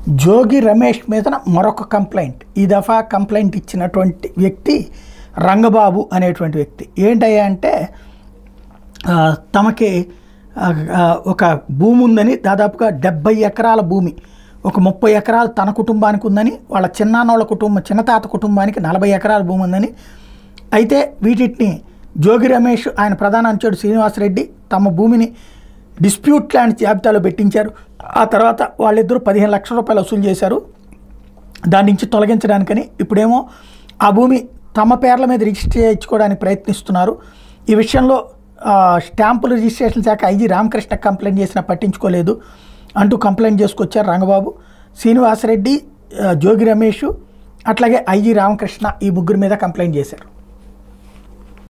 జోగి రమేష్ మీద మరొక కంప్లైంట్ ఈ దఫా కంప్లైంట్ ఇచ్చినటువంటి వ్యక్తి రంగబాబు అనేటువంటి వ్యక్తి ఏంటయ్యా అంటే ఆ, తమకి ఆ, ఆ, ఒక భూమి ఉందని దాదాపుగా డెబ్బై ఎకరాల భూమి ఒక ముప్పై ఎకరాలు తన కుటుంబానికి ఉందని వాళ్ళ చిన్నాన్నోళ్ళ కుటుంబం చిన్నతాత కుటుంబానికి నలభై ఎకరాల భూమి ఉందని అయితే వీటిని జోగి రమేష్ ఆయన ప్రధాన అంచుడు శ్రీనివాసరెడ్డి తమ భూమిని డిస్ప్యూట్ ల్యాండ్ జాబితాలో పెట్టించారు ఆ తర్వాత వాళ్ళిద్దరూ పదిహేను లక్షల రూపాయలు వసూలు చేశారు దాని నుంచి తొలగించడానికని ఇప్పుడేమో ఆ భూమి తమ పేర్ల మీద రిజిస్టర్ చేయించుకోవడానికి ప్రయత్నిస్తున్నారు ఈ విషయంలో ఆ, స్టాంపుల రిజిస్ట్రేషన్ శాఖ ఐజీ రామకృష్ణ కంప్లైంట్ చేసినా పట్టించుకోలేదు అంటూ కంప్లైంట్ చేసుకొచ్చారు రంగబాబు శ్రీనివాసరెడ్డి ఆ, జోగి రమేష్ అట్లాగే ఐజీ రామకృష్ణ ఈ ముగ్గురు మీద కంప్లైంట్ చేశారు